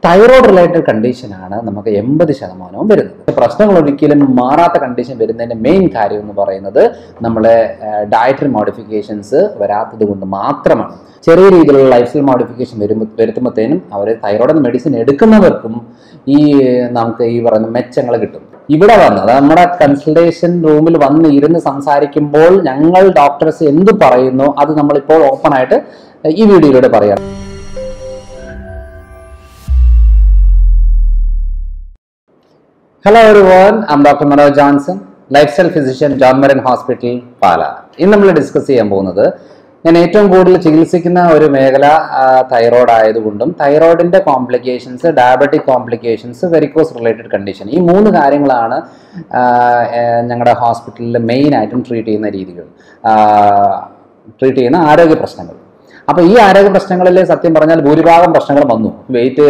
thyroid related കണ്ടീഷനാണ് നമുക്ക് എൺപത് ശതമാനവും വരുന്നത് പ്രശ്നങ്ങൾ ഒരിക്കലും മാറാത്ത കണ്ടീഷൻ വരുന്നതിന്റെ മെയിൻ കാര്യം എന്ന് പറയുന്നത് നമ്മളെ ഡയറ്ററി മോഡിഫിക്കേഷൻസ് വരാത്തത് കൊണ്ട് മാത്രമാണ് ചെറിയ രീതിയിലുള്ള ലൈഫ് സ്റ്റൈൽ മോഡിഫിക്കേഷൻ വരുമ്പോൾ വരുത്തുമ്പോഴത്തേനും അവർ തൈറോയ്ഡ് മെഡിസിൻ എടുക്കുന്നവർക്കും ഈ നമുക്ക് ഈ പറയുന്ന മെച്ചങ്ങൾ കിട്ടും ഇവിടെ വന്ന് അതായത് നമ്മുടെ കൺസൾട്ടേഷൻ റൂമിൽ വന്ന് ഇരുന്ന് സംസാരിക്കുമ്പോൾ ഞങ്ങൾ ഡോക്ടേഴ്സ് എന്ത് പറയുന്നു അത് നമ്മളിപ്പോൾ ഓപ്പൺ ആയിട്ട് ഈ വീഡിയോയിലൂടെ പറയാം hello everyone I'm doctor Manoj Johnson lifestyle physician John Marian hospital Pala ഇന്ന് നമ്മൾ ഡിസ്കസ് ചെയ്യാൻ പോകുന്നത് ഞാൻ ഏറ്റവും കൂടുതൽ ചികിത്സിക്കുന്ന ഒരു മേഖല തൈറോയ്ഡ് ആയതുകൊണ്ടും തൈറോയിഡിന്റെ complications diabetic complications varicose related condition ഈ മൂന്ന് കാര്യങ്ങളാണ് ഞങ്ങളുടെ ഹോസ്പിറ്റലിൽ മെയിൻ ആയിട്ടും ട്രീറ്റ് ചെയ്യുന്ന രീതികൾ ട്രീറ്റ് ചെയ്യുന്ന ആരോഗ്യ പ്രശ്നങ്ങൾ അപ്പോൾ ഈ ആരോഗ്യ പ്രശ്നങ്ങളിൽ സത്യം പറഞ്ഞാൽ ഭൂരിഭാഗം പ്രശ്നങ്ങൾ വന്നു വെയിറ്റ്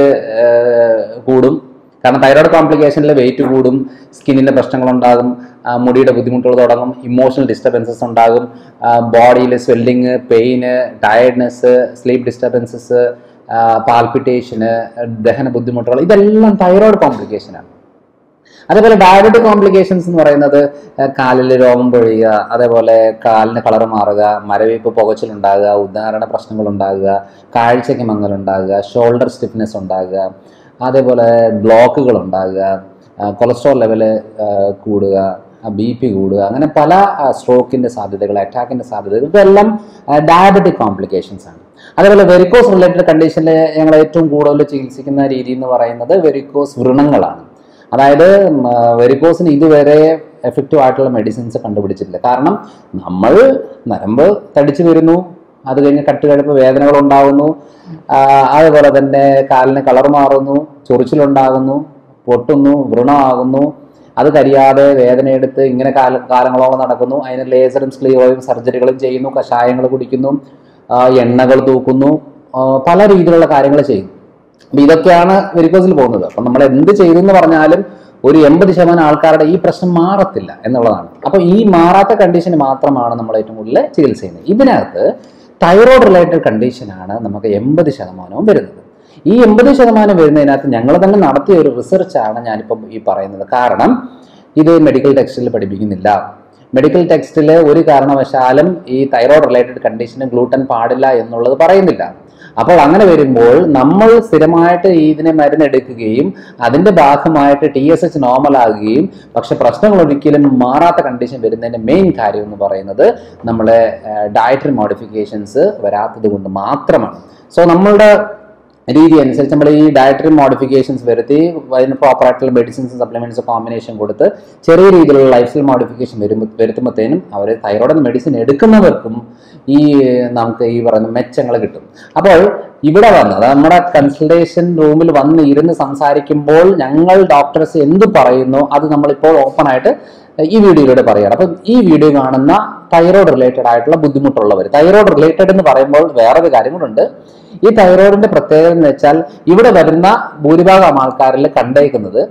കൂടും കാരണം തൈറോയ്ഡ് കോംപ്ലിക്കേഷനിൽ വെയിറ്റ് കൂടും സ്കിന്നിൻ്റെ പ്രശ്നങ്ങളുണ്ടാകും ആ, മുടിയുടെ ബുദ്ധിമുട്ടുകൾ തുടങ്ങും ഇമോഷണൽ ഡിസ്റ്റർബൻസസ് ഉണ്ടാകും ബോഡിയിൽ swelling pain tiredness sleep disturbances palpitation ദഹന ബുദ്ധിമുട്ടുകൾ ഇതെല്ലാം തൈറോയ്ഡ് കോംപ്ലിക്കേഷനാണ് അതേപോലെ ഡയബറ്റിക് കോംപ്ലിക്കേഷൻസ് എന്ന് പറയുന്നത് ഏഹ് കാലിൽ രോമം പൊഴിയുക അതേപോലെ കാലിന് കളർ മാറുക മരവിപ്പ് പുകച്ചിലുണ്ടാകുക ഉദാഹരണ പ്രശ്നങ്ങൾ ഉണ്ടാകുക കാഴ്ചയ്ക്ക് മങ്ങലുണ്ടാകുക ഷോൾഡർ സ്റ്റിഫ്നെസ് ഉണ്ടാകുക അതേപോലെ ബ്ലോക്കുകൾ ഉണ്ടാകുക കൊളസ്ട്രോൾ ലെവല് കൂടുക ബി പി കൂടുക അങ്ങനെ പല സ്ട്രോക്കിൻ്റെ സാധ്യതകൾ അറ്റാക്കിൻ്റെ സാധ്യതകൾ ഇതെല്ലാം ഡയബറ്റിക് കോംപ്ലിക്കേഷൻസ് ആണ് അതേപോലെ വെരിക്കോസ് റിലേറ്റഡ് കണ്ടീഷനിൽ ഞങ്ങൾ ഏറ്റവും കൂടുതൽ ചികിത്സിക്കുന്ന രീതി എന്ന് പറയുന്നത് വെരിക്കോസ് വ്രണങ്ങളാണ് അതായത് വെരിക്കോസിന് ഇതുവരെ എഫക്റ്റീവ് ആയിട്ടുള്ള മെഡിസിൻസ് കണ്ടുപിടിച്ചിട്ടില്ല കാരണം നമ്മൾ നരമ്പ് തടിച്ചു വരുന്നു അത് കഴിഞ്ഞ് കട്ട് കഴിയുമ്പോൾ വേദനകൾ ഉണ്ടാകുന്നു ആ, അതുപോലെ തന്നെ കാലിന് കളർ മാറുന്നു ചൊറിച്ചിലുണ്ടാകുന്നു പൊട്ടുന്നു വ്രണമാകുന്നു അത് കരിയാതെ വേദനയെടുത്ത് ഇങ്ങനെ കാല കാലങ്ങളോളം നടക്കുന്നു അതിന് ലേസറും സ്ക്ലീറോയും സർജറികളും ചെയ്യുന്നു കഷായങ്ങൾ കുടിക്കുന്നു ആ, എണ്ണകൾ തൂക്കുന്നു ആ, പല രീതിയിലുള്ള കാര്യങ്ങൾ ചെയ്യുന്നു അപ്പൊ ഇതൊക്കെയാണ് വെരിക്കോസിൽ പോകുന്നത് അപ്പം നമ്മൾ എന്ത് ചെയ്തു എന്ന് പറഞ്ഞാലും ഒരു എൺപത് ശതമാനം ആൾക്കാരുടെ ഈ പ്രശ്നം മാറത്തില്ല എന്നുള്ളതാണ് അപ്പൊ ഈ മാറാത്ത കണ്ടീഷന് മാത്രമാണ് നമ്മൾ ഏറ്റവും കൂടുതൽ ചികിത്സ ചെയ്യുന്നത് ഇതിനകത്ത് തൈറോയ്ഡ് റിലേറ്റഡ് കണ്ടീഷനാണ് നമുക്ക് എൺപത് ശതമാനവും വരുന്നത് ഈ എൺപത് ശതമാനം വരുന്നതിനകത്ത് ഞങ്ങൾ തന്നെ നടത്തിയ ഒരു റിസർച്ചാണ് ഞാനിപ്പം ഈ പറയുന്നത് കാരണം ഇത് മെഡിക്കൽ ടെക്സ്റ്റിൽ പഠിപ്പിക്കുന്നില്ല മെഡിക്കൽ ടെക്സ്റ്റിൽ ഒരു കാരണവശാലും ഈ തൈറോയ്ഡ് റിലേറ്റഡ് കണ്ടീഷന് ഗ്ലൂട്ടൻ പാടില്ല എന്നുള്ളത് പറയുന്നില്ല അപ്പോൾ അങ്ങനെ വരുമ്പോൾ നമ്മൾ സ്ഥിരമായിട്ട് ഇതിനെ മരുന്നെടുക്കുകയും അതിന്റെ ഭാഗമായിട്ട് ടി എസ് എച്ച് നോർമൽ ആകുകയും പക്ഷെ പ്രശ്നങ്ങൾ ഒരിക്കലും മാറാത്ത കണ്ടീഷൻ വരുന്നതിന്റെ മെയിൻ കാര്യം എന്ന് പറയുന്നത് നമ്മളെ ഡയറ്ററി മോഡിഫിക്കേഷൻസ് വരാത്തത് കൊണ്ട് മാത്രമാണ് സോ നമ്മളുടെ രീതി അനുസരിച്ച് നമ്മൾ ഈ ഡയറ്ററി മോഡിഫിക്കേഷൻസ് വരുത്തി അതിന് പ്രോപ്പർ ആയിട്ടുള്ള മെഡിസിൻസ് സപ്ലിമെന്റ്സ് കോമ്പിനേഷൻ കൊടുത്ത് ചെറിയ രീതിയിലുള്ള ലൈഫ് സ്റ്റൈൽ മോഡിഫിക്കേഷൻ വരുമ്പോൾ വരുത്തുമ്പോഴത്തേനും അവർ തൈറോയ്ഡ് മെഡിസിൻ എടുക്കുന്നവർക്കും ഈ നമുക്ക് ഈ പറയുന്ന മെച്ചങ്ങൾ കിട്ടും അപ്പോൾ ഇവിടെ വന്ന് അതായത് നമ്മുടെ കൺസൾട്ടേഷൻ റൂമിൽ വന്ന് ഇരുന്ന് സംസാരിക്കുമ്പോൾ ഞങ്ങൾ ഡോക്ടേഴ്സ് എന്ത് പറയുന്നു അത് നമ്മളിപ്പോൾ ഓപ്പൺ ആയിട്ട് ഈ വീഡിയോയിലൂടെ പറയുകയാണ് അപ്പം ഈ വീഡിയോ കാണുന്ന തൈറോയ്ഡ് റിലേറ്റഡ് ആയിട്ടുള്ള ബുദ്ധിമുട്ടുള്ളവർ തൈറോയ്ഡ് റിലേറ്റഡ് എന്ന് പറയുമ്പോൾ വേറൊരു കാര്യം കൂടെ ഈ തൈറോയിഡിന്റെ പ്രത്യേകത എന്ന് വെച്ചാൽ ഇവിടെ വരുന്ന ഭൂരിഭാഗം ആൾക്കാരിൽ കണ്ടേക്കുന്നത്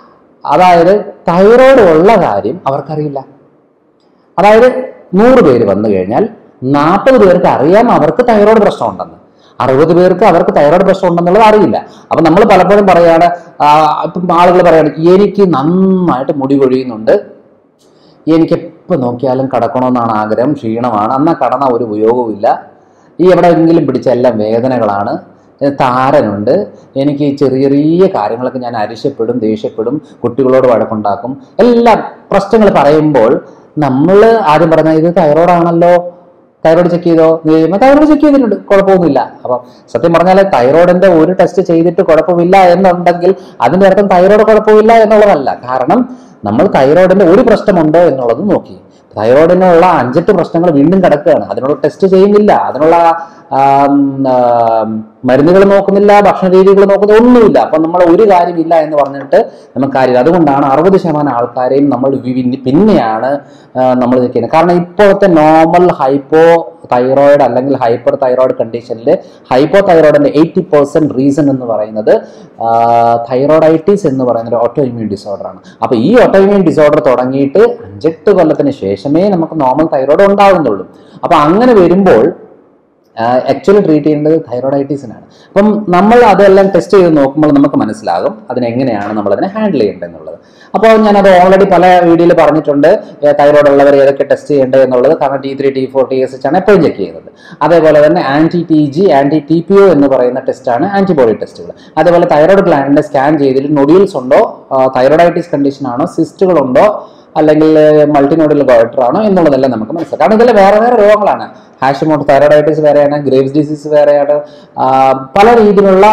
അതായത് തൈറോയ്ഡ് ഉള്ള കാര്യം അവർക്കറിയില്ല അതായത് നൂറ് പേര് വന്നു കഴിഞ്ഞാൽ നാൽപ്പത് പേർക്ക് അറിയാം അവർക്ക് തൈറോയ്ഡ് പ്രശ്നം ഉണ്ടെന്ന് അറുപത് പേർക്ക് അവർക്ക് തൈറോയ്ഡ് പ്രശ്നം ഉണ്ടെന്നുള്ളത് അറിയില്ല അപ്പൊ നമ്മൾ പലപ്പോഴും പറയാണ് ആ, ഇപ്പം ആളുകൾ പറയാണ് എനിക്ക് നന്നായിട്ട് മുടി കൊഴിയുന്നുണ്ട് എനിക്ക് എപ്പോൾ നോക്കിയാലും കടക്കണമെന്നാണ് ആഗ്രഹം ക്ഷീണമാണ് എന്നാൽ കടന്ന ഒരു ഉപയോഗവുമില്ല ഈ എവിടെയെങ്കിലും പിടിച്ച എല്ലാം വേദനകളാണ് ഏ, താരനുണ്ട് എനിക്ക് ചെറിയ ചെറിയ കാര്യങ്ങളൊക്കെ ഞാൻ അരിശപ്പെടും ദേഷ്യപ്പെടും കുട്ടികളോട് വഴക്കുണ്ടാക്കും എല്ലാം പ്രശ്നങ്ങൾ പറയുമ്പോൾ നമ്മൾ ആദ്യം പറഞ്ഞ ഇത് തൈറോയ്ഡ് ആണല്ലോ തൈറോയ്ഡ് ചെക്ക് ചെയ്തോ എന്ന് കഴിയുമ്പോൾ തൈറോയ്ഡ് ചെക്ക് ചെയ്തിട്ടുണ്ട് കുഴപ്പമൊന്നുമില്ല അപ്പം സത്യം പറഞ്ഞാൽ തൈറോയിഡിന്റെ ഒരു ടെസ്റ്റ് ചെയ്തിട്ട് കുഴപ്പമില്ല എന്നുണ്ടെങ്കിൽ അതിന്റെ അർത്ഥം തൈറോയ്ഡ് കുഴപ്പമില്ല എന്നുള്ളതല്ല കാരണം നമ്മൾ തൈറോയിഡിന്റെ ഒരു പ്രശ്നമുണ്ടോ എന്നുള്ളത് നോക്കി തൈറോയിഡിനുള്ള അഞ്ചെട്ട് പ്രശ്നങ്ങൾ വീണ്ടും കിടക്കുകയാണ് അതിനുള്ള ടെസ്റ്റ് ചെയ്യുന്നില്ല അതിനുള്ള ആം, ആം, മരുന്നുകൾ നോക്കുന്നില്ല ഭക്ഷണ രീതികൾ നോക്കുന്നില്ല ഒന്നുമില്ല അപ്പൊ നമ്മൾ ഒരു കാര്യമില്ല എന്ന് പറഞ്ഞിട്ട് നമുക്ക് കാര്യമില്ല അതുകൊണ്ടാണ് അറുപത് ശതമാനം ആൾക്കാരെയും നമ്മൾ വി- പിന്നെയാണ് നമ്മൾ നിൽക്കുന്നത് കാരണം ഇപ്പോഴത്തെ നോർമൽ ഹൈപ്പോ തൈറോയിഡ് അല്ലെങ്കിൽ ഹൈപ്പർ തൈറോയിഡ് കണ്ടീഷനിൽ ഹൈപ്പോ തൈറോയിഡിന്റെ എയ്റ്റി പെർസെന്റ് റീസൺ എന്ന് പറയുന്നത് തൈറോയിഡൈറ്റിസ് എന്ന് പറയുന്ന ഒരു ഓട്ടോ ഇമ്മ്യൂൺ ഡിസോർഡർ ആണ് അപ്പൊ ഈ ഓട്ടോ ഇമ്മ്യൂൺ ഡിസോർഡർ തുടങ്ങിയിട്ട് അഞ്ചെട്ട് കൊല്ലത്തിന് ശേഷമേ നമുക്ക് നോർമൽ തൈറോയിഡ് ഉണ്ടാകുന്നുള്ളൂ അപ്പൊ അങ്ങനെ വരുമ്പോൾ ആക്ച്വലി ട്രീറ്റ് ചെയ്യേണ്ടത് തൈറോയിഡൈറ്റീസിനാണ് അപ്പം നമ്മൾ അതെല്ലാം ടെസ്റ്റ് ചെയ്ത് നോക്കുമ്പോൾ നമുക്ക് മനസ്സിലാകും അതിനെങ്ങനെയാണ് നമ്മൾ അതിനെ ഹാൻഡിൽ ചെയ്യേണ്ടത് എന്നുള്ളത് അപ്പോൾ ഞാനത് ഓൾറെഡി പല വീഡിയോയിൽ പറഞ്ഞിട്ടുണ്ട് തൈറോയ്ഡ് ഉള്ളവർ ഏതൊക്കെ ടെസ്റ്റ് ചെയ്യേണ്ടത് എന്നുള്ളത് കാരണം T three T four T S H ആണ് എപ്പോഴും ചെക്ക് ചെയ്യുന്നത് അതേപോലെ തന്നെ anti T G anti T P O എന്ന് പറയുന്ന ടെസ്റ്റാണ് ആന്റിബോഡി ടെസ്റ്റുകൾ അതേപോലെ തൈറോയ്ഡ് ഗ്ലാൻഡിന്റെ സ്കാൻ ചെയ്തിൽ നൊഡ്യൂൾസ് ഉണ്ടോ തൈറോയിഡൈറ്റിസ് കണ്ടീഷൻ ആണോ സിസ്റ്റുകളുണ്ടോ അല്ലെങ്കിൽ മൾട്ടിനോഡിൽ ഗോയിറ്റർ ആണോ എന്നുള്ളതെല്ലാം നമുക്ക് മനസ്സിലാക്കാം കാരണം ഇതിൽ വേറെ വേറെ രോഗങ്ങളാണ് ഹാഷിമോട്ട് തൈറോയിഡൈറ്റിസ് വേറെയാണ് ഗ്രേവ്സ് ഡിസീസ് വേറെയാണ് ആ, പല രീതിയിലുള്ള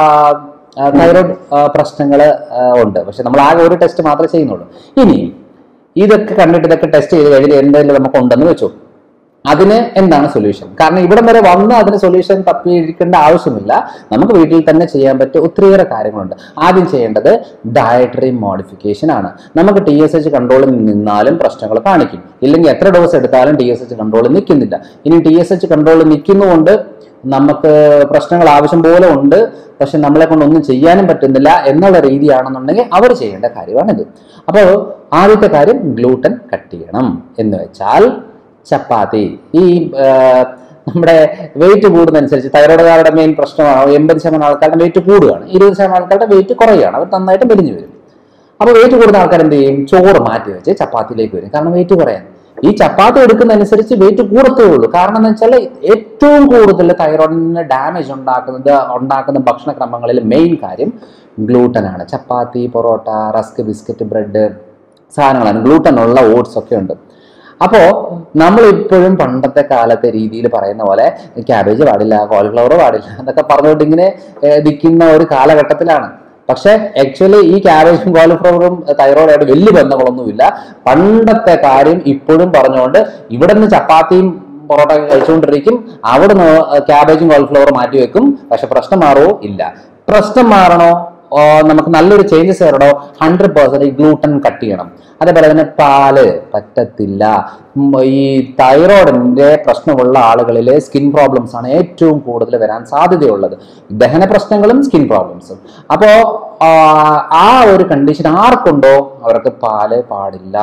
തൈറോയ്ഡ് പ്രശ്നങ്ങൾ ഉണ്ട് പക്ഷെ നമ്മൾ ആകെ ഒരു ടെസ്റ്റ് മാത്രമേ ചെയ്യുന്നുള്ളൂ ഇനി ഇതൊക്കെ കണ്ടിട്ട് ഇതൊക്കെ ടെസ്റ്റ് ചെയ്ത് കഴിഞ്ഞിട്ട് എന്തെങ്കിലും നമുക്ക് ഉണ്ടെന്ന് വെച്ചു അതിന് എന്താണ് സൊല്യൂഷൻ കാരണം ഇവിടം വരെ വന്ന് അതിന് സൊല്യൂഷൻ തപ്പിയിരിക്കേണ്ട ആവശ്യമില്ല നമുക്ക് വീട്ടിൽ തന്നെ ചെയ്യാൻ പറ്റിയ ഒത്തിരിയേറെ കാര്യങ്ങളുണ്ട് ആദ്യം ചെയ്യേണ്ടത് ഡയറ്ററി മോഡിഫിക്കേഷൻ ആണ് നമുക്ക് ടി എസ് എച്ച് കൺട്രോളിൽ നിന്നാലും പ്രശ്നങ്ങൾ കാണിക്കും ഇല്ലെങ്കിൽ എത്ര ഡോസ് എടുത്താലും ടി എസ് എച്ച് കൺട്രോളിൽ നിൽക്കുന്നില്ല ഇനി ടി എസ് എച്ച് കൺട്രോളിൽ നിൽക്കുന്നതുകൊണ്ട് നമുക്ക് പ്രശ്നങ്ങൾ ആവശ്യം പോലെ ഉണ്ട് പക്ഷെ നമ്മളെ കൊണ്ട് ഒന്നും ചെയ്യാനും പറ്റുന്നില്ല എന്നുള്ള രീതിയാണെന്നുണ്ടെങ്കിൽ അവർ ചെയ്യേണ്ട കാര്യമാണിത് അപ്പോൾ ആദ്യത്തെ കാര്യം ഗ്ലൂട്ടൻ കട്ട് ചെയ്യണം എന്ന് വെച്ചാൽ ചപ്പാത്തി ഈ ആ, നമ്മുടെ വെയിറ്റ് കൂടുന്നതനുസരിച്ച് തൈറോയിഡുകാരുടെ മെയിൻ പ്രശ്നമാണ് എൺപത് ശതമാനം ആൾക്കാരുടെ വെയിറ്റ് കൂടുകയാണ് ഇരുപത് ശതമാനം ആൾക്കാരുടെ വെയിറ്റ് കുറയുകയാണ് അവർ നന്നായിട്ട് മെലിഞ്ഞു വരും അപ്പോൾ വെയിറ്റ് കൂടുന്ന ആൾക്കാർ എന്ത് ചെയ്യും ചോറ് മാറ്റി വെച്ച് ചപ്പാത്തിയിലേക്ക് വരും കാരണം വെയിറ്റ് കുറയാൻ ഈ ചപ്പാത്തി എടുക്കുന്നതനുസരിച്ച് വെയിറ്റ് കൂടത്തേ ഉള്ളൂ കാരണം എന്ന് വെച്ചാൽ ഏറ്റവും കൂടുതൽ തൈറോയിഡിന് ഡാമേജ് ഉണ്ടാക്കുന്നത് ഉണ്ടാക്കുന്ന ഭക്ഷണക്രമങ്ങളിൽ മെയിൻ കാര്യം ഗ്ലൂട്ടൻ ആണ് chapati parotta rusk biscuit bread സാധനങ്ങളാണ് ഗ്ലൂട്ടൻ ഉള്ള ഓട്സ് ഒക്കെ ഉണ്ട് അപ്പോൾ നമ്മൾ ഇപ്പോഴും പണ്ടത്തെ കാലത്തെ രീതിയിൽ പറയുന്ന പോലെ ക്യാബേജ് പാടില്ല കോളിഫ്ലവർ പാടില്ല എന്നൊക്കെ പറഞ്ഞുകൊണ്ട് ഇങ്ങനെ ഏഹ്, നിൽക്കുന്ന ഒരു കാലഘട്ടത്തിലാണ് പക്ഷെ ആക്ച്വലി ഈ ക്യാബേജും കോളിഫ്ലവറും തൈറോയിഡായിട്ട് വലിയ ബന്ധങ്ങളൊന്നുമില്ല പണ്ടത്തെ കാര്യം ഇപ്പോഴും പറഞ്ഞുകൊണ്ട് ഇവിടെ നിന്ന് ചപ്പാത്തിയും പൊറോട്ട ഒക്കെ കഴിച്ചുകൊണ്ടിരിക്കും അവിടുന്ന് ക്യാബേജും കോളിഫ്ലവറും മാറ്റി വെക്കും പക്ഷെ പ്രശ്നം മാറുമോ ഇല്ല പ്രശ്നം മാറണോ ഓ, നമുക്ക് നല്ലൊരു ചേഞ്ചസ് വരണോ ഹൺഡ്രഡ് പെർസെന്റ് ഗ്ലൂട്ടൻ കട്ട് ചെയ്യണം അതേപോലെ തന്നെ പാല് പറ്റത്തില്ല ഉം, ഈ തൈറോയിഡിന്റെ പ്രശ്നമുള്ള ആളുകളിൽ സ്കിൻ പ്രോബ്ലംസ് ആണ് ഏറ്റവും കൂടുതൽ വരാൻ സാധ്യതയുള്ളത് ദഹന പ്രശ്നങ്ങളും സ്കിൻ പ്രോബ്ലംസും അപ്പോൾ ആ ഒരു കണ്ടീഷൻ ആർക്കുണ്ടോ അവർക്ക് പാല് പാടില്ല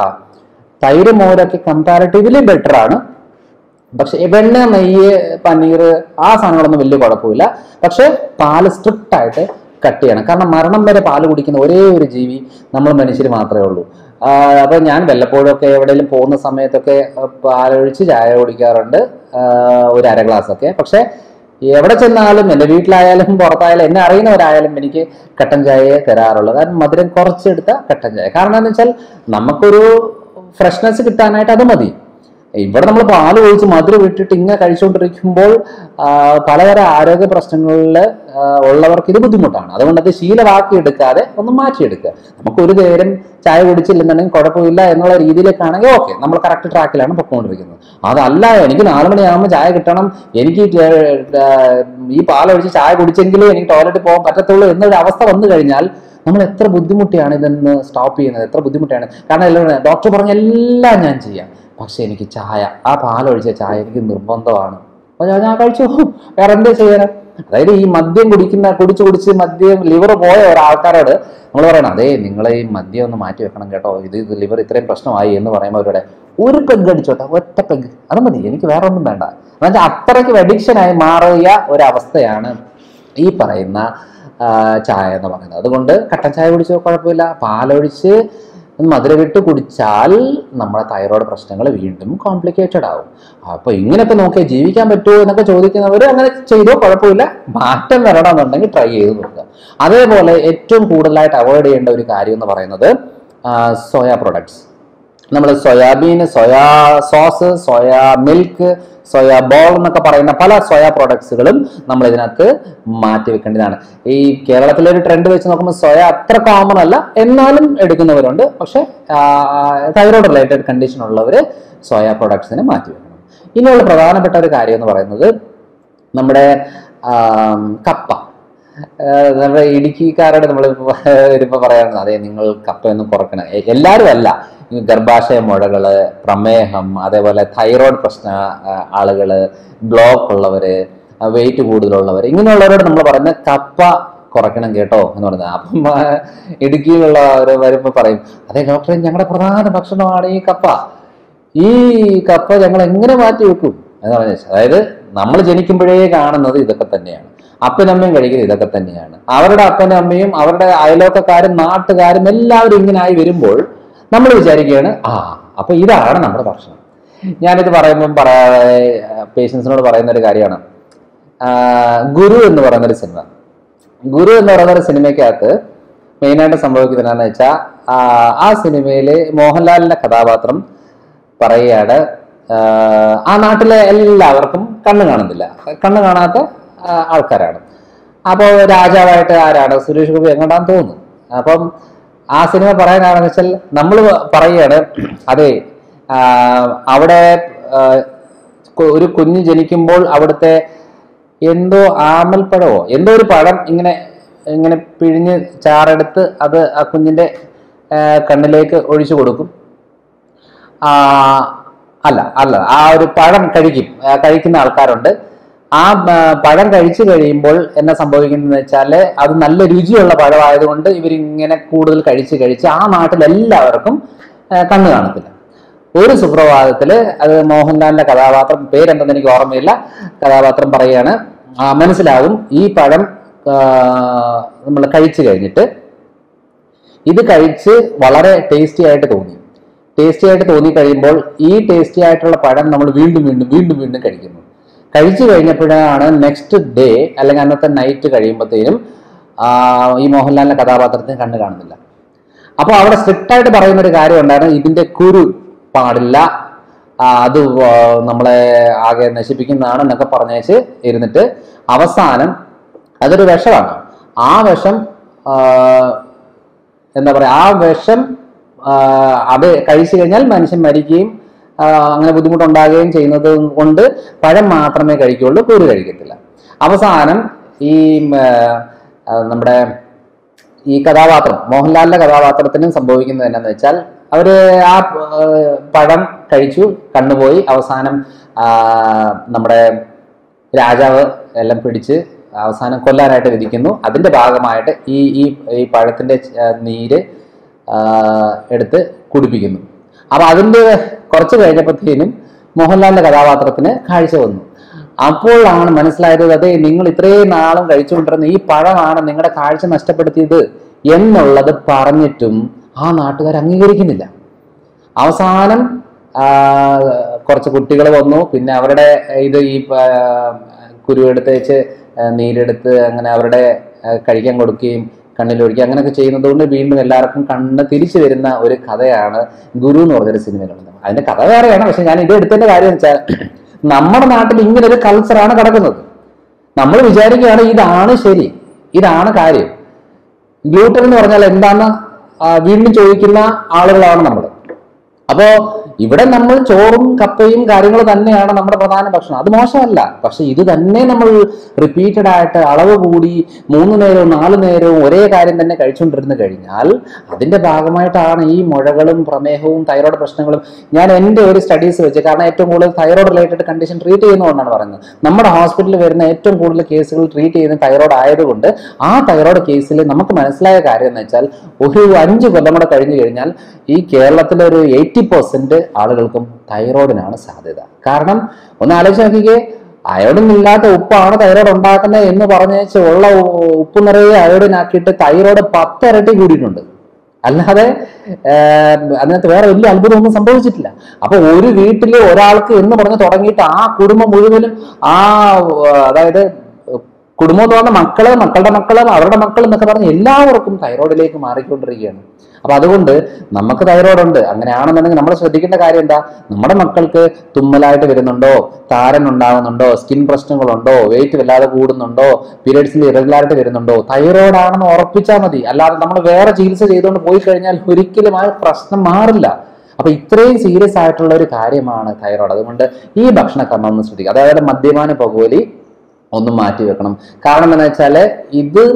തൈര് മോരൊക്കെ കമ്പാരിറ്റീവ്ലി ബെറ്റർ ആണ് പക്ഷെ വെണ്ണ നെയ്യ് പനീർ ആ സാധനങ്ങളൊന്നും വലിയ കുഴപ്പമില്ല പക്ഷെ പാല് സ്ട്രിക്റ്റ് ആയിട്ട് കട്ട് ചെയ്യണം കാരണം മരണം വരെ പാല് കുടിക്കുന്ന ഒരേ ഒരു ജീവി നമ്മൾ മനുഷ്യർ മാത്രമേ ഉള്ളൂ ആഹ് അപ്പൊ ഞാൻ വല്ലപ്പോഴും ഒക്കെ എവിടെയെങ്കിലും പോകുന്ന സമയത്തൊക്കെ അഹ് പാലൊഴിച്ച് ചായ കുടിക്കാറുണ്ട് ആഹ് ഒരു അര ഗ്ലാസ് ഒക്കെ പക്ഷെ എവിടെ ചെന്നാലും എൻ്റെ വീട്ടിലായാലും പുറത്തായാലും എന്നെ അറിയുന്നവരായാലും എനിക്ക് കട്ടൻ ചായയെ തരാറുള്ളൂ കാരണം മധുരം കുറച്ചെടുത്ത കട്ടൻ ചായ കാരണം എന്താണെന്ന് വെച്ചാൽ നമുക്കൊരു ഫ്രഷ്നെസ് കിട്ടാനായിട്ട് അത് മതി ഇവിടെ നമ്മൾ പാല് ഒഴിച്ച് മധുരം ഇട്ടിട്ട് ഇങ്ങനെ കഴിച്ചുകൊണ്ടിരിക്കുമ്പോൾ ആ, പലതരം ആരോഗ്യ പ്രശ്നങ്ങളിൽ ആ, ഉള്ളവർക്ക് ഇത് ബുദ്ധിമുട്ടാണ് അതുകൊണ്ട് അത് ശീലമാക്കി എടുക്കാതെ ഒന്ന് മാറ്റിയെടുക്കുക നമുക്ക് ഒരു നേരം ചായ കുടിച്ചില്ലെന്നുണ്ടെങ്കിൽ കുഴപ്പമില്ല എന്നുള്ള രീതിയിലേക്കാണെങ്കിൽ ഓക്കെ നമ്മൾ കറക്റ്റ് ട്രാക്കിലാണ് പൊയ്ക്കൊണ്ടിരിക്കുന്നത് അതല്ല എനിക്ക് നാല് മണിയാകുമ്പോൾ ചായ കിട്ടണം എനിക്ക് ഈ, ആ, ഈ പാലൊഴിച്ച് ചായ കുടിച്ചെങ്കിലേ എനിക്ക് ടോയ്ലറ്റിൽ പോകാൻ പറ്റത്തുള്ളൂ എന്നൊരു അവസ്ഥ വന്നു കഴിഞ്ഞാൽ നമ്മൾ എത്ര ബുദ്ധിമുട്ടിയാണ് ഇതെന്ന് സ്റ്റോപ്പ് ചെയ്യുന്നത് എത്ര ബുദ്ധിമുട്ടാണ് കാരണം എല്ലാം ഡോക്ടർ പറഞ്ഞ എല്ലാം ഞാൻ ചെയ്യാം പക്ഷെ എനിക്ക് ചായ ആ പാലൊഴിച്ച ചായ എനിക്ക് നിർബന്ധമാണ് അപ്പോൾ ഞാൻ ഞാൻ കഴിച്ചു വേറെ എന്താ ചെയ്യാൻ അതായത് ഈ മദ്യം കുടിക്കുന്ന കുടിച്ച് കുടിച്ച് മദ്യം ലിവർ പോയ ഒരാൾക്കാരോട് നമ്മൾ പറയണം അതേ നിങ്ങൾ ഈ മദ്യം ഒന്ന് മാറ്റി വെക്കണം കേട്ടോ ഇത് ഇത് ലിവർ ഇത്രയും പ്രശ്നമായി എന്ന് പറയുമ്പോൾ അവരുടെ ഒരു പെഗ് അടിച്ചോട്ടെ ഒറ്റ പെഗ് അത് മതി എനിക്ക് വേറെ ഒന്നും വേണ്ട എന്നുവെച്ചാൽ അത്രയ്ക്ക് അഡിക്ഷനായി മാറിയ ഒരവസ്ഥയാണ് ഈ പറയുന്ന ആ, ചായ എന്ന് പറയുന്നത് അതുകൊണ്ട് കട്ടൻ ചായ കുടിച്ചോ കുഴപ്പമില്ല പാലൊഴിച്ച് മധുരവിട്ട് കുടിച്ചാൽ നമ്മുടെ തൈറോയ്ഡ് പ്രശ്നങ്ങൾ വീണ്ടും കോംപ്ലിക്കേറ്റഡ് ആവും അപ്പോൾ ഇങ്ങനെയൊക്കെ നോക്കിയാൽ ജീവിക്കാൻ പറ്റുമോ എന്നൊക്കെ ചോദിക്കുന്നവർ അങ്ങനെ ചെയ്തോ കുഴപ്പമില്ല മാറ്റം വരണമെന്നുണ്ടെങ്കിൽ ട്രൈ ചെയ്ത് നോക്കുക അതേപോലെ ഏറ്റവും കൂടുതലായിട്ട് അവോയ്ഡ് ചെയ്യേണ്ട ഒരു കാര്യം എന്ന് പറയുന്നത് സോയ പ്രൊഡക്ട്സ് നമ്മൾ soybean soya sauce soya milk soya ball എന്നൊക്കെ പറയുന്ന പല സോയാ പ്രോഡക്ട്സുകളും നമ്മൾ ഇതിനകത്ത് മാറ്റി വെക്കേണ്ടതാണ് ഈ കേരളത്തിലെ ഒരു ട്രെൻഡ് വെച്ച് നോക്കുമ്പോൾ സോയ അത്ര കോമൺ അല്ല എന്നാലും എടുക്കുന്നവരുണ്ട് പക്ഷെ തൈറോയ്ഡ് റിലേറ്റഡ് കണ്ടീഷൻ ഉള്ളവർ സോയ പ്രോഡക്ട്സിനെ മാറ്റി വെക്കണം ഇനിയുള്ള പ്രധാനപ്പെട്ട ഒരു കാര്യം എന്ന് പറയുന്നത് നമ്മുടെ ആം, കപ്പ ആഹ് നമ്മുടെ ഇടുക്കിക്കാരോട് നമ്മൾ വരുമ്പോൾ പറയാറുണ്ട് അതെ നിങ്ങൾ കപ്പയൊന്നും കുറക്കണം എ- എല്ലാവരും അല്ല ഈ ഗർഭാശയ മുഴകള് പ്രമേഹം അതേപോലെ തൈറോയ്ഡ് പ്രശ്ന ആഹ് ആളുകള് ബ്ലോക്ക് ഉള്ളവര് വെയിറ്റ് കൂടുതലുള്ളവർ ഇങ്ങനെയുള്ളവരോട് നമ്മൾ പറയുന്നത് കപ്പ കുറയ്ക്കണം കേട്ടോ എന്ന് പറയുന്നത് അപ്പം ആഹ് ഇടുക്കിയിലുള്ളവർ വരുമ്പോൾ പറയും അതെ ഡോക്ടറെ ഞങ്ങളുടെ പ്രധാന ഭക്ഷണമാണ് ഈ കപ്പ ഈ കപ്പ ഞങ്ങൾ എങ്ങനെ മാറ്റി വെക്കും എന്ന് പറഞ്ഞാൽ അതായത് നമ്മൾ ജനിക്കുമ്പോഴേ കാണുന്നത് ഇതൊക്കെ തന്നെയാണ് അപ്പനും അമ്മയും കഴിക്കുന്നത് ഇതൊക്കെ തന്നെയാണ് അവരുടെ അപ്പനും അമ്മയും അവരുടെ അയലോക്കക്കാരും നാട്ടുകാരും എല്ലാവരും ഇങ്ങനെ ആയി വരുമ്പോൾ നമ്മൾ വിചാരിക്കുകയാണ് ആ അപ്പൊ ഇതാണ് നമ്മുടെ ഭക്ഷണം ഞാനിത് പറയുമ്പം പറയാ പേഷ്യൻസിനോട് പറയുന്ന ഒരു കാര്യമാണ് ആ, ഗുരു എന്ന് പറയുന്ന ഒരു സിനിമ ഗുരു എന്ന് പറയുന്ന ഒരു സിനിമയ്ക്കകത്ത് മെയിനായിട്ട് സംഭവിക്കുന്നത് എന്താണെന്ന് വെച്ചാൽ ആ സിനിമയിലെ മോഹൻലാലിന്റെ കഥാപാത്രം പറയുകയാണ് ആഹ് ആ നാട്ടിലെ എല്ലാവർക്കും കണ്ണ് കാണുന്നില്ല കണ്ണ് കാണാത്ത ആഹ് ആൾക്കാരാണ് അപ്പോൾ രാജാവായിട്ട് ആരാണ് സുരേഷ് ഗോപി എങ്ങോട്ടാന്ന് തോന്നുന്നു അപ്പം ആ സിനിമ പറയാൻ കാരണം വെച്ചാൽ നമ്മൾ പറയുകയാണ് അതെ ആഹ് അവിടെ ആഹ് കു- ഒരു കുഞ്ഞ് ജനിക്കുമ്പോൾ അവിടുത്തെ എന്തോ ആമൽപ്പഴമോ എന്തോ ഒരു പഴം ഇങ്ങനെ ഇങ്ങനെ പിഴിഞ്ഞ് ചാറെടുത്ത് അത് ആ കുഞ്ഞിന്റെ ആഹ് കണ്ണിലേക്ക് ഒഴിച്ചു കൊടുക്കും ആ, അല്ല അല്ല ആ ഒരു പഴം കഴിക്കും ആ, കഴിക്കുന്ന ആൾക്കാരുണ്ട് ആ ആ, പഴം കഴിച്ചു കഴിയുമ്പോൾ എന്നാ സംഭവിക്കുന്നത് വെച്ചാൽ അത് നല്ല രുചിയുള്ള പഴമായതുകൊണ്ട് ഇവരിങ്ങനെ കൂടുതൽ കഴിച്ച് കഴിച്ച് ആ നാട്ടിൽ എല്ലാവർക്കും ആ, കണ്ണ് കാണത്തില്ല ഒരു സുപ്രഭാതത്തില് അത് മോഹൻലാലിന്റെ കഥാപാത്രം പേരെന്തെന്ന് എനിക്ക് ഓർമ്മയില്ല കഥാപാത്രം പറയാണ് ആ, മനസ്സിലാകും ഈ പഴം നമ്മൾ കഴിച്ചു കഴിഞ്ഞിട്ട് ഇത് കഴിച്ച് വളരെ ടേസ്റ്റി ആയിട്ട് തോന്നി ടേസ്റ്റി ആയിട്ട് തോന്നി കഴിയുമ്പോൾ ഈ ടേസ്റ്റി ആയിട്ടുള്ള പഴം നമ്മൾ വീണ്ടും വീണ്ടും വീണ്ടും വീണ്ടും കഴിക്കുന്നു കഴിച്ചു കഴിഞ്ഞപ്പോഴാണ് നെക്സ്റ്റ് ഡേ അല്ലെങ്കിൽ അന്നത്തെ നൈറ്റ് കഴിയുമ്പോഴത്തേനും ഈ മോഹൻലാലിന്റെ കഥാപാത്രത്തിന് കണ്ണ് കാണുന്നില്ല അപ്പോൾ അവിടെ സ്ട്രിക്റ്റ് ആയിട്ട് പറയുന്ന ഒരു കാര്യം ഉണ്ടായിരുന്നു ഇതിന്റെ കുരു പാടില്ല ആ, അത് വ- നമ്മളെ ആകെ നശിപ്പിക്കുന്നതാണ് എന്നൊക്കെ പറഞ്ഞേച്ച് ഇരുന്നിട്ട് അവസാനം അതൊരു വിഷമാണ് ആ വിഷം ആ, എന്താ പറയാ ആ വിഷം ആ, അത് കഴിച്ചു കഴിഞ്ഞാൽ മനുഷ്യൻ മരിക്കുകയും ആ, അങ്ങനെ ബുദ്ധിമുട്ടുണ്ടാകുകയും ചെയ്യുന്നത് കൊണ്ട് പഴം മാത്രമേ കഴിക്കുകയുള്ളൂ കൂര് കഴിക്കത്തില്ല അവസാനം ഈ ഉം, ആ, നമ്മുടെ ഈ കഥാപാത്രം മോഹൻലാലിന്റെ കഥാപാത്രത്തിനും സംഭവിക്കുന്നത് എന്നാന്ന് വെച്ചാൽ അവര് ആ ആ, പഴം കഴിച്ചു കണ്ണുപോയി അവസാനം ആ, നമ്മുടെ രാജാവ് എല്ലാം പിടിച്ച് അവസാനം കൊല്ലാനായിട്ട് വിധിക്കുന്നു അതിന്റെ ഭാഗമായിട്ട് ഈ ഈ ഈ പഴത്തിന്റെ ആ, നീര് ആ, എടുത്ത് കുടിപ്പിക്കുന്നു അപ്പൊ അതിന്റെ കുറച്ച് കഴിഞ്ഞപ്പോഴത്തേനും മോഹൻലാലിന്റെ കഥാപാത്രത്തിന് കാഴ്ച വന്നു അപ്പോഴാണ് മനസ്സിലായത് അതെ നിങ്ങൾ ഇത്രയും നാളും കഴിച്ചുകൊണ്ടിരുന്ന ഈ പഴമാണ് നിങ്ങളുടെ കാഴ്ച നഷ്ടപ്പെടുത്തിയത് എന്നുള്ളത് പറഞ്ഞിട്ടും ആ നാട്ടുകാർ അംഗീകരിക്കുന്നില്ല അവസാനം ആ, കുറച്ച് കുട്ടികൾ വന്നു പിന്നെ അവരുടെ ഇത് ഈ ആ, കുരു എടുത്ത് വെച്ച് ആ, നീരെടുത്ത് അങ്ങനെ അവരുടെ ആ, കഴിക്കാൻ കൊടുക്കുകയും കണ്ണിലൊഴിക്കുക അങ്ങനെയൊക്കെ ചെയ്യുന്നത് കൊണ്ട് വീണ്ടും എല്ലാവർക്കും കണ്ണ് തിരിച്ചു വരുന്ന ഒരു കഥയാണ് ഗുരു എന്ന് പറഞ്ഞൊരു സിനിമയിലുള്ളത് അതിന്റെ കഥ വേറെയാണ് പക്ഷെ ഞാൻ ഇത് എടുത്തതിന്റെ കാര്യം എന്ന് വെച്ചാൽ നമ്മുടെ നാട്ടിൽ ഇങ്ങനെ ഒരു കൾച്ചറാണ് കിടക്കുന്നത് നമ്മൾ വിചാരിക്കുകയാണ് ഇതാണ് ശരി ഇതാണ് കാര്യം ഗ്ലൂട്ടൻ എന്ന് പറഞ്ഞാൽ എന്താന്ന് ആ, വീണ്ടും ചോദിക്കുന്ന ആളുകളാണ് നമ്മൾ അപ്പോ ഇവിടെ നമ്മൾ ചോറും കപ്പയും കാര്യങ്ങൾ തന്നെയാണ് നമ്മുടെ പ്രധാന ഭക്ഷണം അത് മോശമല്ല പക്ഷെ ഇത് തന്നെ നമ്മൾ റിപ്പീറ്റഡ് ആയിട്ട് അളവ് കൂടി മൂന്ന് നേരവും നാല് നേരവും ഒരേ കാര്യം തന്നെ കഴിച്ചുകൊണ്ടിരുന്ന് കഴിഞ്ഞാൽ അതിന്റെ ഭാഗമായിട്ടാണ് ഈ മുഴകളും പ്രമേഹവും തൈറോയ്ഡ് പ്രശ്നങ്ങളും ഞാൻ എൻ്റെ ഒരു സ്റ്റഡീസ് വെച്ച് കാരണം ഏറ്റവും കൂടുതൽ തൈറോയ്ഡ് റിലേറ്റഡ് കണ്ടീഷൻ ട്രീറ്റ് ചെയ്യുന്നതുകൊണ്ടാണ് പറയുന്നത് നമ്മുടെ ഹോസ്പിറ്റലിൽ വരുന്ന ഏറ്റവും കൂടുതൽ കേസുകൾ ട്രീറ്റ് ചെയ്യുന്ന തൈറോയ്ഡ് ആയതുകൊണ്ട് ആ തൈറോയ്ഡ് കേസിൽ നമുക്ക് മനസ്സിലായ കാര്യം എന്ന് വെച്ചാൽ ഒരു അഞ്ച് കൊല്ലം കൂടെ കഴിഞ്ഞു കഴിഞ്ഞാൽ ഈ കേരളത്തിലെ ഒരു എയ്റ്റി പെർസെന്റ് ആളുകൾക്കും തൈറോയിഡിനാണ് സാധ്യത കാരണം ഒന്ന് ആലോചിച്ച് നോക്കിക്കേ അയോഡിൻ ഇല്ലാത്ത ഉപ്പാണ് തൈറോയ്ഡ് ഉണ്ടാക്കുന്നത് എന്ന് പറഞ്ഞേച്ച് ഉള്ള ഉ- ഉപ്പ് നിറയെ അയോഡിൻ ആക്കിയിട്ട് തൈറോയ്ഡ് പത്തിരട്ടി കൂടിയിട്ടുണ്ട് അല്ലാതെ ഏർ, അതിനകത്ത് വേറെ വലിയ അത്ഭുതമൊന്നും സംഭവിച്ചിട്ടില്ല അപ്പൊ ഒരു വീട്ടിൽ ഒരാൾക്ക് എന്ന് പറഞ്ഞ് തുടങ്ങിയിട്ട് ആ കുടുംബം മുഴുവനും ആ ഏർ, അതായത് കുടുംബം എന്ന് പറഞ്ഞ മക്കള് മക്കളുടെ മക്കള് അവരുടെ മക്കൾ എന്നൊക്കെ പറഞ്ഞ് എല്ലാവർക്കും തൈറോയിഡിലേക്ക് മാറിക്കൊണ്ടിരിക്കുകയാണ് അപ്പൊ അതുകൊണ്ട് നമുക്ക് തൈറോയ്ഡ് ഉണ്ട് അങ്ങനെയാണെന്നുണ്ടെങ്കിൽ നമ്മൾ ശ്രദ്ധിക്കേണ്ട കാര്യം എന്താ നമ്മുടെ മക്കൾക്ക് തുമ്മലായിട്ട് വരുന്നുണ്ടോ താരൻ ഉണ്ടാകുന്നുണ്ടോ സ്കിൻ പ്രശ്നങ്ങളുണ്ടോ വെയിറ്റ് വല്ലാതെ കൂടുന്നുണ്ടോ പീരിയഡ്സിൽ ഇറഗുലാരിറ്റി വരുന്നുണ്ടോ തൈറോയ്ഡ് ആണെന്ന് ഉറപ്പിച്ചാൽ മതി അല്ലാതെ നമ്മൾ വേറെ ചികിത്സ ചെയ്തുകൊണ്ട് പോയി കഴിഞ്ഞാൽ ഒരിക്കലും ആ പ്രശ്നം മാറില്ല അപ്പൊ ഇത്രയും സീരിയസ് ആയിട്ടുള്ള ഒരു കാര്യമാണ് തൈറോയ്ഡ് അതുകൊണ്ട് ഈ ഭക്ഷണക്രമം ഒന്ന് ശ്രദ്ധിക്കുക അതായത് മദ്യപാന പുകവലി ഒന്ന് മാറ്റി വെക്കണം കാരണം എന്താ വെച്ചാല് ഇത്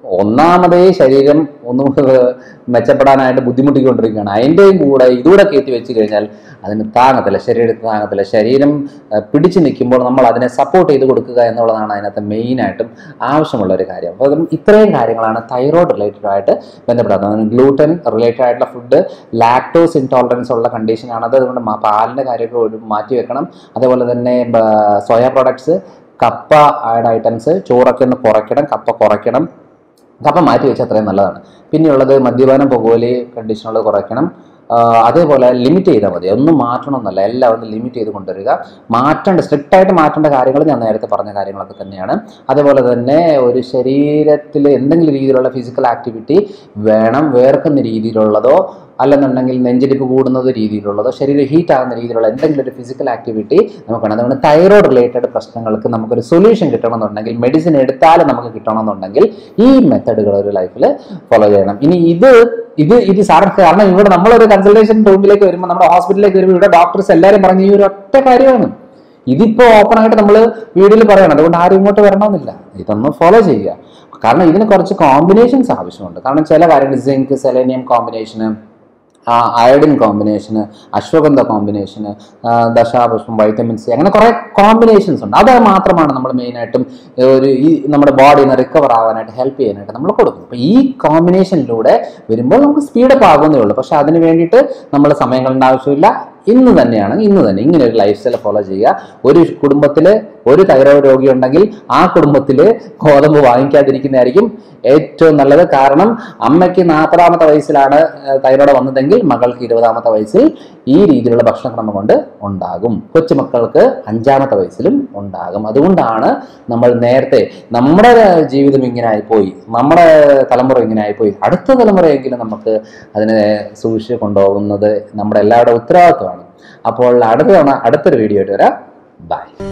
ഒന്നാമതേ ശരീരം ഒന്ന് മെച്ചപ്പെടാനായിട്ട് ബുദ്ധിമുട്ടിക്കൊണ്ടിരിക്കുകയാണ് അതിൻ്റെയും കൂടെ ഇതുകൂടെ കയറ്റി വെച്ച് കഴിഞ്ഞാൽ അതിന് താങ്ങത്തില്ല ശരീരത്തിന് താങ്ങത്തില്ല ശരീരം ആ, പിടിച്ചു നിൽക്കുമ്പോൾ നമ്മൾ അതിനെ സപ്പോർട്ട് ചെയ്ത് കൊടുക്കുക എന്നുള്ളതാണ് അതിനകത്ത് മെയിനായിട്ടും ആവശ്യമുള്ള ഒരു കാര്യം അപ്പോൾ അതും ഇത്രയും കാര്യങ്ങളാണ് തൈറോയ്ഡ് റിലേറ്റഡ് ആയിട്ട് ബന്ധപ്പെടുന്നത് ഗ്ലൂട്ടൻ റിലേറ്റഡ് ആയിട്ടുള്ള ഫുഡ് ലാക്ടോസ് ഇൻടോളറൻസ് ഉള്ള കണ്ടീഷനാണ് അത് അതുകൊണ്ട് മ- പാലിൻ്റെ കാര്യമൊക്കെ ഒരു മാറ്റി വെക്കണം അതേപോലെ തന്നെ സോയ പ്രോഡക്ട്സ് കപ്പ ആഡ് ഐറ്റംസ് ചോറൊക്കെ ഒന്ന് കുറയ്ക്കണം കപ്പ കുറയ്ക്കണം കപ്പ മാറ്റി വെച്ചാൽ അത്രയും നല്ലതാണ് പിന്നെയുള്ളത് മദ്യപാനം പുകവലി കണ്ടീഷനുള്ളത് കുറയ്ക്കണം ആ, അതേപോലെ ലിമിറ്റ് ചെയ്താൽ മതി ഒന്നും മാറ്റണമെന്നല്ല എല്ലാം ഒന്ന് ലിമിറ്റ് ചെയ്ത് കൊണ്ടുവരിക മാറ്റേണ്ട സ്ട്രിക്റ്റ് ആയിട്ട് മാറ്റേണ്ട കാര്യങ്ങൾ ഞാൻ നേരത്തെ പറഞ്ഞ കാര്യങ്ങളൊക്കെ തന്നെയാണ് അതേപോലെ തന്നെ ഒരു ശരീരത്തിൽ എന്തെങ്കിലും രീതിയിലുള്ള ഫിസിക്കൽ ആക്ടിവിറ്റി വേണം വേർക്കുന്ന രീതിയിലുള്ളതോ അല്ലെന്നുണ്ടെങ്കിൽ നെഞ്ചിടിപ്പ് കൂടുന്നത് രീതിയിലുള്ളതോ ശരീരം ഹീറ്റ് ആകുന്ന രീതിയിലുള്ള എന്തെങ്കിലും ഒരു ഫിസിക്കൽ ആക്ടിവിറ്റി നമുക്ക് വേണം അതുകൊണ്ട് തൈറോയ്ഡ് റിലേറ്റഡ് പ്രശ്നങ്ങൾക്ക് നമുക്കൊരു സൊല്യൂഷൻ കിട്ടണമെന്നുണ്ടെങ്കിൽ മെഡിസിൻ എടുത്താലും നമുക്ക് കിട്ടണമെന്നുണ്ടെങ്കിൽ ഈ മെത്തഡുകൾ ഒരു ലൈഫിൽ ഫോളോ ചെയ്യണം ഇനി ഇത് ഇത് ഇത് സാർ കാരണം ഇവിടെ നമ്മളൊരു കൺസൾട്ടേഷൻ റൂമിലേക്ക് വരുമ്പോൾ നമ്മുടെ ഹോസ്പിറ്റലിലേക്ക് വരുമ്പോൾ ഇവിടെ ഡോക്ടേഴ്സ് എല്ലാവരും പറഞ്ഞ ഈ ഒരു ഒറ്റ കാര്യമാണ് ഇതിപ്പോ ഓപ്പൺ ആയിട്ട് നമ്മൾ വീഡിയോയിൽ പറയണം അതുകൊണ്ട് ആരും ഇങ്ങോട്ട് വരണമെന്നില്ല ഇതൊന്ന് ഫോളോ ചെയ്യുക കാരണം ഇതിന് കുറച്ച് കോമ്പിനേഷൻസ് ആവശ്യമുണ്ട് കാരണം ചില കാര്യങ്ങൾ zinc selenium combination iodine combination ashwagandha combination ദശാപുഷ്പം വൈറ്റമിൻ സി അങ്ങനെ കുറേ കോമ്പിനേഷൻസ് ഉണ്ട് അത് മാത്രമാണ് നമ്മൾ മെയിനായിട്ടും ഒരു ഈ നമ്മുടെ ബോഡിന്ന് റിക്കവർ ആവാനായിട്ട് ഹെൽപ്പ് ചെയ്യാനായിട്ട് നമ്മൾ കൊടുക്കും അപ്പോൾ ഈ കോമ്പിനേഷനിലൂടെ വരുമ്പോൾ നമുക്ക് സ്പീഡപ്പ് ആകുന്നേ ഉള്ളൂ പക്ഷെ അതിന് വേണ്ടിയിട്ട് നമ്മൾ സമയം കളേണ്ട ആവശ്യമില്ല ഇന്ന് തന്നെയാണ് ഇന്ന് തന്നെ ഇങ്ങനെ ഒരു ലൈഫ് സ്റ്റൈൽ ഫോളോ ചെയ്യുക ഒരു കുടുംബത്തിൽ ഒരു തൈറോയ്ഡ് രോഗി ഉണ്ടെങ്കിൽ ആ കുടുംബത്തിൽ ഗോതമ്പ് വാങ്ങിക്കാതിരിക്കുന്നതായിരിക്കും ഏറ്റവും നല്ലത് കാരണം അമ്മയ്ക്ക് നാൽപ്പതാമത്തെ വയസ്സിലാണ് തൈറോയ്ഡ് വന്നതെങ്കിൽ മകൾക്ക് ഇരുപതാമത്തെ വയസ്സിൽ ഈ രീതിയിലുള്ള ഭക്ഷണക്രമം കൊണ്ട് ഉണ്ടാകും കൊച്ചുമക്കൾക്ക് അഞ്ചാമത്തെ വയസ്സിലും ഉണ്ടാകും അതുകൊണ്ടാണ് നമ്മൾ നേരത്തെ നമ്മുടെ ജീവിതം ഇങ്ങനെ ആയിപ്പോയി നമ്മുടെ തലമുറ ഇങ്ങനെ ആയിപ്പോയി അടുത്ത തലമുറയെങ്കിലും നമുക്ക് അതിനെ സൂക്ഷിച്ച് കൊണ്ടുപോകുന്നത് നമ്മുടെ എല്ലാവരുടെ ഉത്തരവാദിത്വമാണ് അപ്പോൾ അടുത്ത തവണ അടുത്തൊരു വീഡിയോ ആയിട്ട് വരാം ബൈ